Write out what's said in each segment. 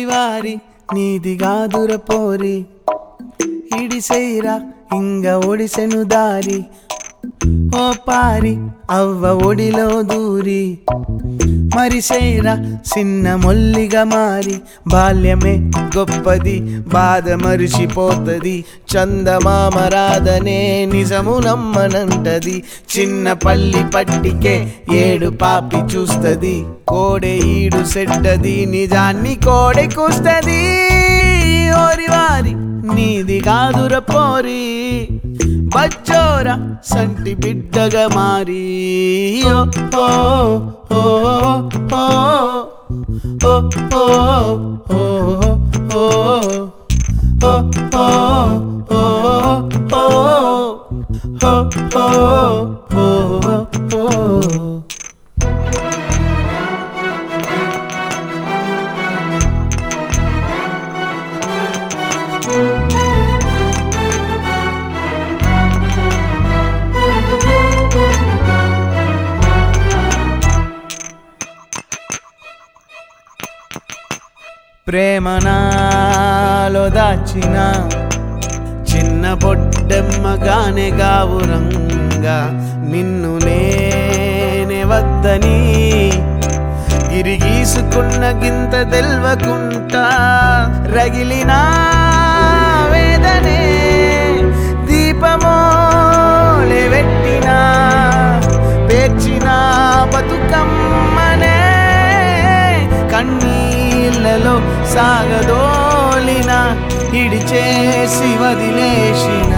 ఓరివారి నీదిగాదుర పోరి ఇడిసైరా ఇంగ ఒడిసెను దారి ఓ పారి అవ్వ ఒడిలో దూరి మరిసేరా చిన్న మొల్లిగా మారి బాల్యమే గొప్పది బాధ మరిచిపోతది చందమామ రాధనే నిజము నమ్మనంటది చిన్న పల్లి పట్టికే ఏడు పాపి చూస్తది కోడె ఈడు సెడ్డది నిజాన్ని కోడె కూస్తది ఓరివారి నీది కాదుర పోరి బచ్చోర సంటి బిడ్డగా మారి ఓ ఓ ఓ ఓ ఓ ఓ ఓ ఓ ఓ ఓ ప్రేమనాలో దాచిన చిన్న బొడ్డెమ్మగానే గావురంగా నిన్ను నేనే వద్దని గిరిగీసుకున్న గింత తెల్వకుంటా రగిలిన వేదనే దీపమోలే పెట్టిన పేర్చిన బతుకమ్మనే కన్నీళ్ళలో సాగదోలిన ఇడిచేసి వదిలేసిన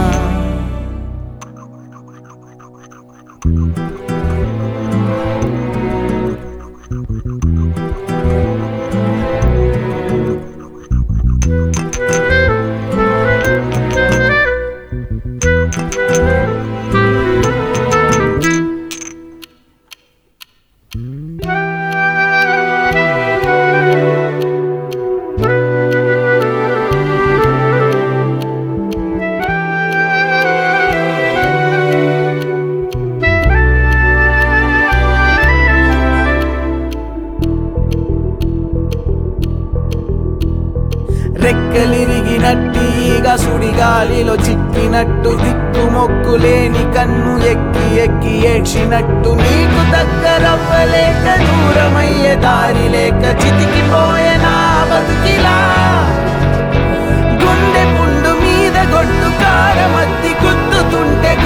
రెక్కలిరిగినట్టిగా సుడిగాలిలో చిక్కినట్టు దిక్కు మొక్కు లేని కన్ను ఎక్కి ఎక్కి ఏడ్చినట్టు నీకు దగ్గరవ్వలేక దూరమయ్యే దారి లేక చితికిపోయే నా బతుకిలా గుండె పుండు మీద గొడ్డు కారమద్ది గుద్దుతుంటే